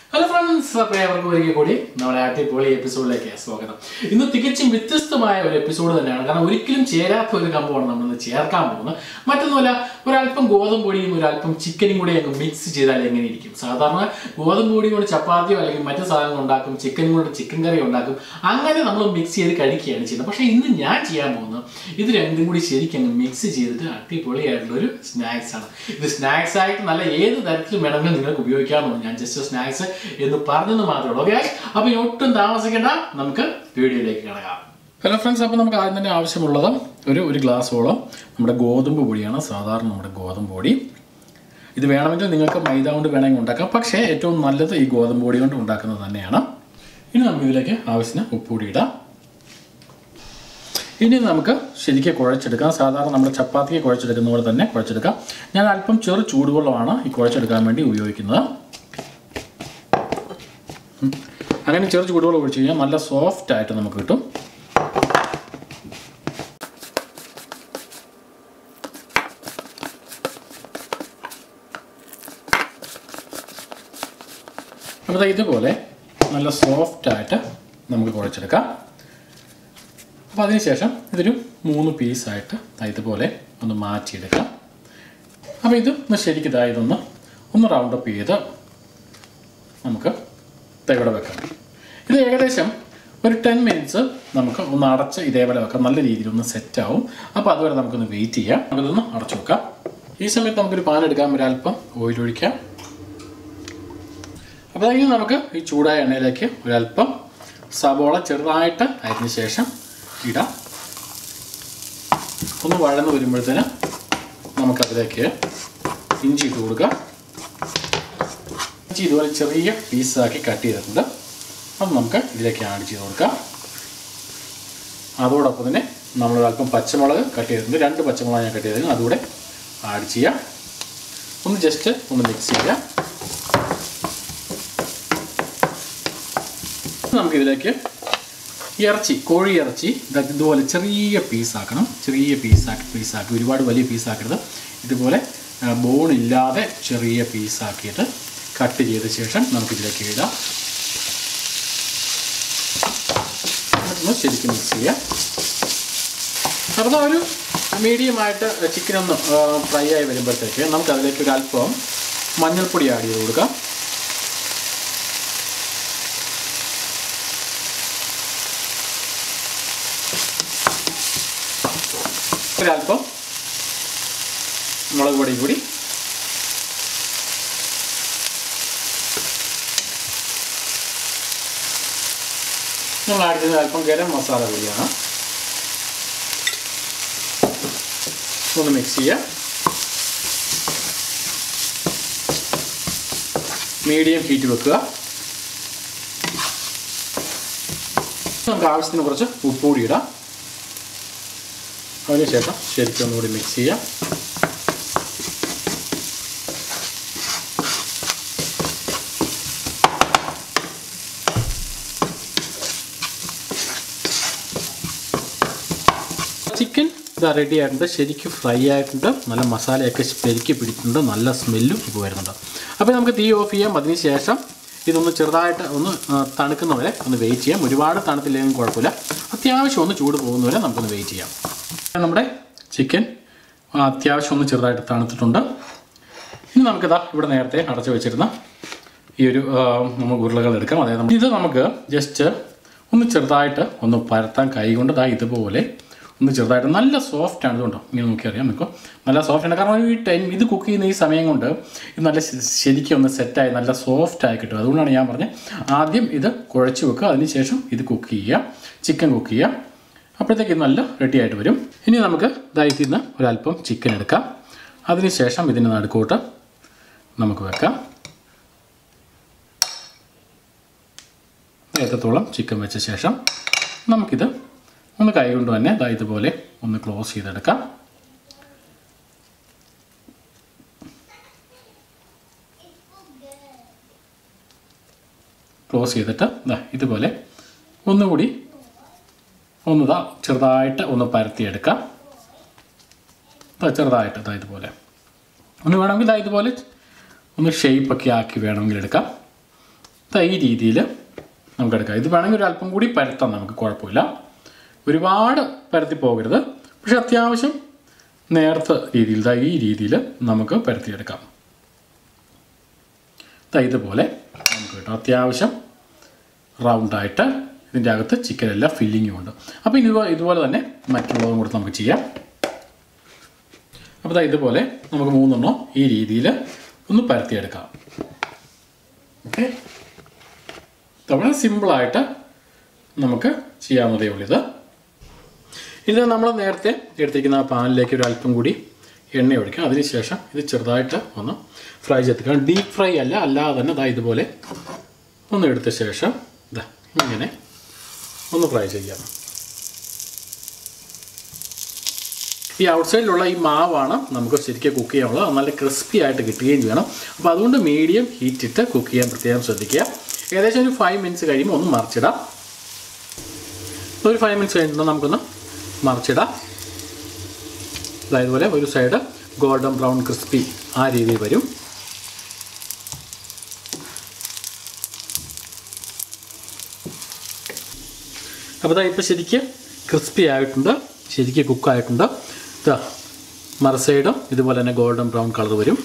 Hello friends അപ്പോൾ ഏവർക്കും ഒരിക്കൽ കൂടി നമ്മുടെ അടിപൊളി എപ്പിസോഡിലേക്ക് സ്വാഗതം ഇന്ന് തികച്ചും വ്യത്യസ്തമായ ഒരു എപ്പിസോഡ് തന്നെയാണ് കാരണം ഒരിക്കലും ചേരാത്ത ഒരു കമ്പമാണ് നമ്മൾ ഇന്ന് ചേർക്കാൻ പോകുന്നത് മറ്റൊന്നുമല്ല ഒരല്പം ഗോതമ്പ് പൊടിയും ഒരല്പം ചിക്കനും കൂടി അങ്ങ് മിക്സ് ചെയ്താൽ എങ്ങനെ ഇരിക്കും സാധാരണ ഗോതമ്പ് പൊടി കൊണ്ട് ചപ്പാത്തിയോ അല്ലെങ്കിൽ മറ്റു സാധനങ്ങൾ ഉണ്ടാക്കും ചിക്കൻ കൊണ്ട് ചിക്കൻ കറി ഉണ്ടാക്കും അങ്ങനെ നമ്മൾ മിക്സ് ചെയ്ത് കഴിക്കുകയാണ് ചെയ്യുന്നത് പക്ഷേ ഇന്ന് ഞാൻ ചെയ്യാൻ പോകുന്നത് ഇത് രണ്ടും കൂടി ശരിക്കും അങ്ങ് മിക്സ് ചെയ്തിട്ട് അടിപൊളിയായിട്ടുള്ള ഒരു സ്നാക്സ് ആണ് ഇത് സ്നാക്സ് ആയിട്ട് നല്ല ഏത് തരത്തിലും വേണമെങ്കിലും നിങ്ങൾക്ക് ഉപയോഗിക്കാമെന്ന് ഞാൻ ജസ്റ്റ് സ്നാക്സ് എന്ന് പറഞ്ഞെന്ന് മാത്രമേ ഉള്ളൂ ഓക്കെ അപ്പോൾ ഇനി ഒട്ടും താമസിക്കേണ്ട നമുക്ക് വീഡിയോയിലേക്ക് കിടക്കാം ഹലോ ഫ്രണ്ട്സ് അപ്പോൾ നമുക്ക് ആദ്യം തന്നെ ആവശ്യമുള്ളത് ഒരു ഒരു ഗ്ലാസ്സോളം നമ്മുടെ ഗോതമ്പ് പൊടിയാണ് സാധാരണ നമ്മുടെ ഗോതമ്പ് പൊടി ഇത് വേണമെങ്കിൽ നിങ്ങൾക്ക് മൈദ കൊണ്ട് വേണമെങ്കിൽ ഉണ്ടാക്കാം പക്ഷേ ഏറ്റവും നല്ലത് ഈ ഗോതമ്പ് പൊടി കൊണ്ട് ഉണ്ടാക്കുന്നത് തന്നെയാണ് ഇനി നമുക്ക് ഇതിലേക്ക് ആവശ്യത്തിന് ഉപ്പുപൊടി ഇടാം ഇനി നമുക്ക് ശരിക്കും കുഴച്ചെടുക്കാം സാധാരണ നമ്മൾ ചപ്പാത്തിക്ക് കുഴച്ചെടുക്കുന്ന പോലെ തന്നെ കുഴച്ചെടുക്കാം ഞാൻ അല്പം ചെറു ചൂടുവെള്ളമാണ് ഈ കുഴച്ചെടുക്കാൻ വേണ്ടി ഉപയോഗിക്കുന്നത് ഉം. അങ്ങനെ ചെറു ചൂടുവെള്ളം ഒഴിച്ച് കഴിഞ്ഞാൽ നല്ല സോഫ്റ്റ് ആയിട്ട് നമുക്ക് കിട്ടും അപ്പോൾ ദാ ഇതുപോലെ നല്ല സോഫ്റ്റ് ആയിട്ട് നമുക്ക് കുഴച്ചെടുക്കാം അപ്പോൾ അതിനുശേഷം ഇതൊരു മൂന്ന് പീസായിട്ട് ദാ ഇതുപോലെ ഒന്ന് മാറ്റിയെടുക്കാം അപ്പോൾ ഇത് ഒന്ന് ശരിക്കും ഇതാ ഇതൊന്ന് ഒന്ന് റൗണ്ട് അപ്പ് ചെയ്ത് നമുക്ക് ദാ ഇവിടെ വെക്കാം ഇത് ഏകദേശം ഒരു ടെൻ മിനിറ്റ്സ് നമുക്ക് ഒന്ന് അടച്ച് ഇതേപോലെ വെക്കാം നല്ല രീതിയിൽ ഒന്ന് സെറ്റ് ആവും അപ്പോൾ അതുവരെ നമുക്കൊന്ന് വെയിറ്റ് ചെയ്യാം നമുക്കിതൊന്ന് അടച്ചു വെക്കാം ഈ സമയത്ത് നമുക്കൊരു പാൻ എടുക്കാൻ ഒരല്പം ഓയിൽ ഒഴിക്കാം അപ്പോൾ ഇനി നമുക്ക് ഈ ചൂടായ എണ്ണയിലേക്ക് ഒരല്പം സബോള ചെറുതായിട്ട് അതിന് ശേഷം ഇടാം ഒന്ന് വഴന്ന് വരുമ്പോഴത്തേന് നമുക്കതിലേക്ക് ഇഞ്ചി ഇട്ട് കൊടുക്കാം ഇഞ്ചി ഇതുപോലെ ചെറിയ പീസാക്കി കട്ട് ചെയ്തിട്ടുണ്ട് അത് നമുക്ക് ഇതിലേക്ക് ആഡ് ചെയ്ത് കൊടുക്കാം അതോടൊപ്പം തന്നെ നമ്മൾ അല്പം പച്ചമുളക് കട്ട് ചെയ്തിട്ടുണ്ട് രണ്ട് പച്ചമുളക് ഞാൻ കട്ട് ചെയ്തിട്ടുണ്ട് അതുകൂടെ ആഡ് ചെയ്യാം ഒന്ന് ജസ്റ്റ് ഒന്ന് മിക്സ് ചെയ്യാം നമുക്കിതിലേക്ക് ഇറച്ചി കോഴി ഇറച്ചി ഇത് ഇതുപോലെ ചെറിയ പീസാക്കണം ചെറിയ പീസാക്കി പീസാക്കി ഒരുപാട് വലിയ പീസാക്കരുത് ഇതുപോലെ ബോൺ ഇല്ലാതെ ചെറിയ പീസാക്കിയിട്ട് കട്ട് ചെയ്ത ശേഷം നമുക്കിതിലേക്ക് ഇടാം ഒന്ന് ശരിക്കും മിക്സ് ചെയ്യാം അപ്പോൾ ഒരു മീഡിയമായിട്ട് ചിക്കൻ ഒന്ന് ഫ്രൈ ആയി വരുമ്പോഴത്തേക്ക് നമുക്ക് അതിലേക്ക് ഒരു അല്പം മഞ്ഞൾപ്പൊടി ആഡ് ചെയ്ത് കൊടുക്കാം ഒരല്പം മുളക് പൊടി കൂടി നമ്മൾ ആഡ് ചെയ്തത് അല്പം ഗരം മസാല കൂടിയാണ് ഒന്ന് മിക്സ് ചെയ്യാം മീഡിയം ഹീറ്റ് വെക്കുക നമുക്ക് ആവശ്യത്തിന് കുറച്ച് ഉപ്പ് കൂടി ഇടാം അതിനുശേഷം ശരിക്കും ഒന്നുകൂടി മിക്സ് ചെയ്യാം ചിക്കൻ ഇതാ റെഡി ആയിട്ടുണ്ട് ശരിക്കും ഫ്രൈ ആയിട്ടുണ്ട് നല്ല മസാലയൊക്കെ പെരുക്കി പിടിച്ചിട്ടുണ്ട് നല്ല സ്മെല്ലും ഇപ്പോൾ വരുന്നുണ്ട് അപ്പോൾ നമുക്ക് തീ ഓഫ് ചെയ്യാം അതിന് ശേഷം ഇതൊന്ന് ചെറുതായിട്ട് ഒന്ന് തണുക്കുന്ന വരെ ഒന്ന് വെയിറ്റ് ചെയ്യാം ഒരുപാട് തണുത്തില്ലെങ്കിലും കുഴപ്പമില്ല അത്യാവശ്യം ഒന്ന് ചൂട് പോകുന്ന വരെ നമുക്കൊന്ന് വെയിറ്റ് ചെയ്യാം നമ്മുടെ ചിക്കൻ അത്യാവശ്യം ഒന്ന് ചെറുതായിട്ട് തണുത്തിട്ടുണ്ട് ഇനി നമുക്കിതാ ഇവിടെ നേരത്തെ അടച്ചു വെച്ചിരുന്ന ഈ ഒരു നമ്മൾ ഉരുളകൾ എടുക്കാം അതായത് ഇത് നമുക്ക് ജസ്റ്റ് ഒന്ന് ചെറുതായിട്ട് ഒന്ന് പരത്താൻ കൈ കൊണ്ട് ദാ ഇതുപോലെ ഒന്ന് ചെറുതായിട്ട് നല്ല സോഫ്റ്റ് ആണ് ഇതുകൊണ്ടോ ഇങ്ങനെ നോക്കിയറിയാം നമുക്ക് നല്ല സോഫ്റ്റ് ആണ് കാരണം ഈ ടൈം ഇത് കുക്ക് ചെയ്യുന്ന ഈ സമയം കൊണ്ട് ഇത് നല്ല ശരിക്കും ഒന്ന് സെറ്റായി നല്ല സോഫ്റ്റ് ആയി കിട്ടും അതുകൊണ്ടാണ് ഞാൻ പറഞ്ഞത് ആദ്യം ഇത് കുഴച്ച് വെക്കുക അതിനുശേഷം ഇത് കുക്ക് ചെയ്യുക ചിക്കൻ കുക്ക് ചെയ്യുക അപ്പോഴത്തേക്ക് ഇത് നല്ല റെഡി ആയിട്ട് വരും ഇനി നമുക്ക് ഇതായിട്ട് നിന്ന് ഒരല്പം ചിക്കൻ എടുക്കാം അതിനുശേഷം ഇതിൻ്റെ നടുക്കോട്ട് നമുക്ക് വെക്കാം എത്രത്തോളം ചിക്കൻ വെച്ച ശേഷം നമുക്കിത് ഒന്ന് കൈ കൊണ്ട് തന്നെ ദാ ഇതുപോലെ ഒന്ന് ക്ലോസ് ചെയ്തെടുക്കാം ക്ലോസ് ചെയ്തിട്ട് ദാ ഇതുപോലെ ഒന്നുകൂടി ഒന്ന് ദാ ചെറുതായിട്ട് ഒന്ന് പരത്തിയെടുക്കാം ദാ ചെറുതായിട്ട് ദാ ഇതുപോലെ ഒന്ന് വേണമെങ്കിൽ ദാ ഇതുപോലെ ഒന്ന് ഷേപ്പൊക്കെ ആക്കി വേണമെങ്കിൽ എടുക്കാം ദാ ഈ രീതിയിൽ നമുക്ക് എടുക്കാം ഇത് വേണമെങ്കിൽ ഒരു അല്പം കൂടി പരത്താം നമുക്ക് കുഴപ്പമില്ല ഒരുപാട് പരത്തി പോകരുത് പക്ഷെ അത്യാവശ്യം നേർത്ത രീതിയിൽ ദാ ഈ രീതിയിൽ നമുക്ക് പരത്തിയെടുക്കാം ദാ ഇതുപോലെ നമുക്ക് കിട്ടും അത്യാവശ്യം റൗണ്ടായിട്ട് ഇതിൻ്റെ അകത്ത് ചിക്കൻ എല്ലാം ഫില്ലിങ്ങും ഉണ്ട് അപ്പോൾ ഇതുപോലെ ഇതുപോലെ തന്നെ മറ്റുള്ളതും കൂടെ നമുക്ക് ചെയ്യാം അപ്പോൾ ദാ ഇതുപോലെ നമുക്ക് മൂന്നെണ്ണം ഈ രീതിയിൽ ഒന്ന് പരത്തിയെടുക്കാം ഓക്കെ വളരെ സിമ്പിളായിട്ട് നമുക്ക് ചെയ്യാവുന്നതേ ഉള്ളൂ ഇത് ഇത് നമ്മൾ നേരത്തെ എടുത്തിരിക്കുന്ന ആ പാനിലേക്ക് ഒരു അല്പം കൂടി എണ്ണ ഒഴിക്കുക അതിനുശേഷം ഇത് ചെറുതായിട്ട് ഒന്ന് ഫ്രൈ ചെയ്തെടുക്കണം ഡീപ്പ് ഫ്രൈ അല്ല അല്ലാതെ തന്നെ ഇതാ ഇതുപോലെ ഒന്ന് എടുത്ത ശേഷം ഇതാ ഇങ്ങനെ ഒന്ന് ഫ്രൈ ചെയ്യാം ഈ ഔട്ട്സൈഡിലുള്ള ഈ മാവാണ് നമുക്ക് ശരിക്കും കുക്ക് ചെയ്യാനുള്ളത് അത് നല്ല ക്രിസ്പി ആയിട്ട് കിട്ടുകയും ചെയ്യണം അപ്പോൾ അതുകൊണ്ട് മീഡിയം ഹീറ്റിട്ട് കുക്ക് ചെയ്യാൻ പ്രത്യേകം ശ്രദ്ധിക്കുക ഏകദേശം ഒരു ഫൈവ് മിനിറ്റ്സ് കഴിയുമ്പോൾ ഒന്ന് മറിച്ചിടാം ഒരു ഫൈവ് മിനിറ്റ്സ് കഴിഞ്ഞിട്ട് നമുക്കൊന്ന് മറിച്ചിടാം അതായത് പോലെ ഒരു സൈഡ് ഗോൾഡൻ ബ്രൗൺ ക്രിസ്പി ആ രീതിയിൽ വരും അപ്പോൾ ഇതാ ഇപ്പോൾ ശരിക്ക് ക്രിസ്പി ആയിട്ടുണ്ട് ശരിക്ക് കുക്കായിട്ടുണ്ട് ഇതാ മറ സൈഡും ഇതുപോലെ തന്നെ ഗോൾഡൻ ബ്രൗൺ കളർ വരും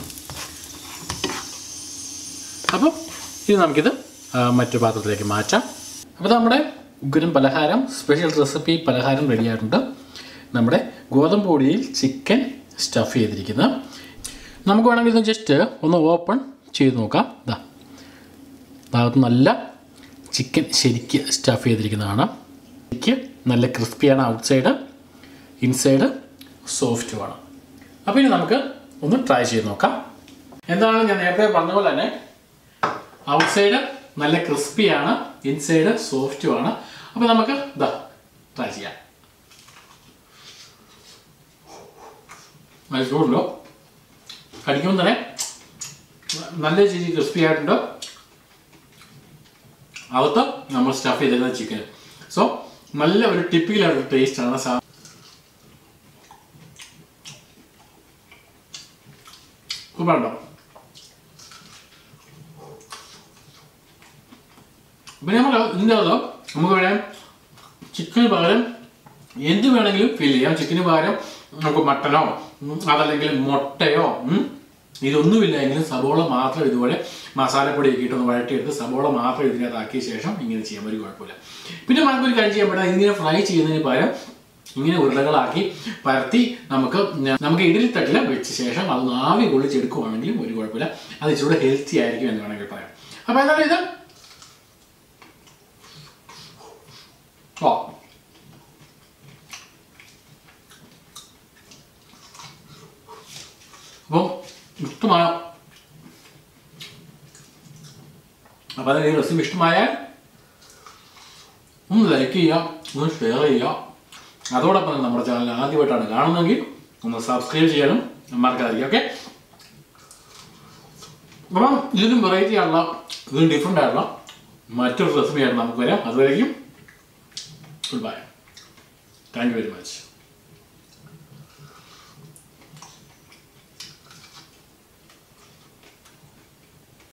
അപ്പോൾ ഇനി നമുക്കിത് ആ, മറ്റു പാത്രത്തിലേക്ക് മാറ്റാം അപ്പോൾ നമ്മുടെ ഉഗ്രൻ പലഹാരം സ്പെഷ്യൽ റെസിപ്പി പലഹാരം റെഡിയായിട്ടുണ്ട് നമ്മുടെ ഗോതമ്പ് പൊടിയിൽ ചിക്കൻ സ്റ്റഫ് ചെയ്തിരിക്കുന്നത് നമുക്ക് വേണമെങ്കിൽ ഇത് ജസ്റ്റ് ഒന്ന് ഓപ്പൺ ചെയ്ത് നോക്കാം ഇതാ ഭാഗത്ത് നല്ല ചിക്കൻ ശരിക്ക് സ്റ്റഫ് ചെയ്തിരിക്കുന്നതാണ് ശരിക്ക് നല്ല ക്രിസ്പിയാണ് ഔട്ട് സൈഡ് ഇൻസൈഡ് സോഫ്റ്റുമാണ് അപ്പോൾ ഇനി നമുക്ക് ഒന്ന് ട്രൈ ചെയ്ത് നോക്കാം എന്താണ് ഞാൻ നേരത്തെ പറഞ്ഞ പോലെ തന്നെ ഔട്ട് സൈഡ് നല്ല ക്രിസ്പിയാണ് ഇൻസൈഡ് സോഫ്റ്റുമാണ് അപ്പോൾ നമുക്ക് ഇതാ ട്രൈ ചെയ്യാം നല്ല ചൂടുണ്ടോ കടിക്കുമ്പോൾ തന്നെ നല്ല രീതിയിൽ ക്രിസ്പി ആയിട്ടുണ്ട് അകത്ത് നമ്മൾ സ്റ്റഫ് ചെയ്തിരുന്ന ചിക്കൻ സോ നല്ല ഒരു ടിപ്പിക്കലായിട്ടുള്ള ടേസ്റ്റാണ് സാ സൂപ്പറുണ്ടോ പിന്നെ നമ്മൾ ഇതിൻ്റെ അകത്ത് നമുക്ക് വേണേൽ ചിക്കന് പകരം എന്ത് വേണമെങ്കിലും ഫില്ല് ചെയ്യാം ചിക്കന് പകരം നമുക്ക് മട്ടനോ ഉം, അതല്ലെങ്കിൽ മുട്ടയോ ഉം, ഇതൊന്നുമില്ല എങ്കിലും സബോള മാത്രം ഇതുപോലെ മസാലപ്പൊടി ഒക്കെ ഇട്ടൊന്ന് വഴറ്റിയെടുത്ത് സബോള മാത്രം ഇതിനകത്താക്കിയ ശേഷം ഇങ്ങനെ ചെയ്യാൻ ഒരു കുഴപ്പമില്ല പിന്നെ നമുക്കൊരു കാര്യം ചെയ്യാൻ പറ്റാം ഇങ്ങനെ ഫ്രൈ ചെയ്യുന്നതിന് പകരം ഇങ്ങനെ ഉരുളകളാക്കി പരത്തി നമുക്ക് ന- നമുക്ക് ഇഡലി തട്ടിൽ വെച്ച ശേഷം അത് ആവി കൊള്ളിച്ചെടുക്കുവാണെങ്കിലും ഒരു കുഴപ്പമില്ല അത് ഇച്ചിരി ഹെൽത്തി ആയിരിക്കും എന്ന് വേണമെങ്കിൽ പറയാം അപ്പോൾ എന്താണ് ഇത് ഓ അപ്പം ഇഷ്ടമായ അപ്പം അതിന് ഈ റെസിപ്പി ഇഷ്ടമായാൽ ഒന്ന് ലൈക്ക് ചെയ്യുക ഒന്ന് ഷെയർ ചെയ്യുക അതോടൊപ്പം തന്നെ നമ്മുടെ ചാനൽ ആദ്യമായിട്ടാണ് കാണുന്നതെങ്കിൽ ഒന്ന് സബ്സ്ക്രൈബ് ചെയ്യാനും മറക്കാതിരിക്കുക ഓക്കെ അപ്പം ഇതിലും വെറൈറ്റി ആയിട്ടുള്ള ഇതിലും ഡിഫറെൻ്റ് ആയിട്ടുള്ള മറ്റൊരു റെസിപ്പി ആയിട്ട് നമുക്ക് വരാം അതുവരേക്കും good bye thank you very much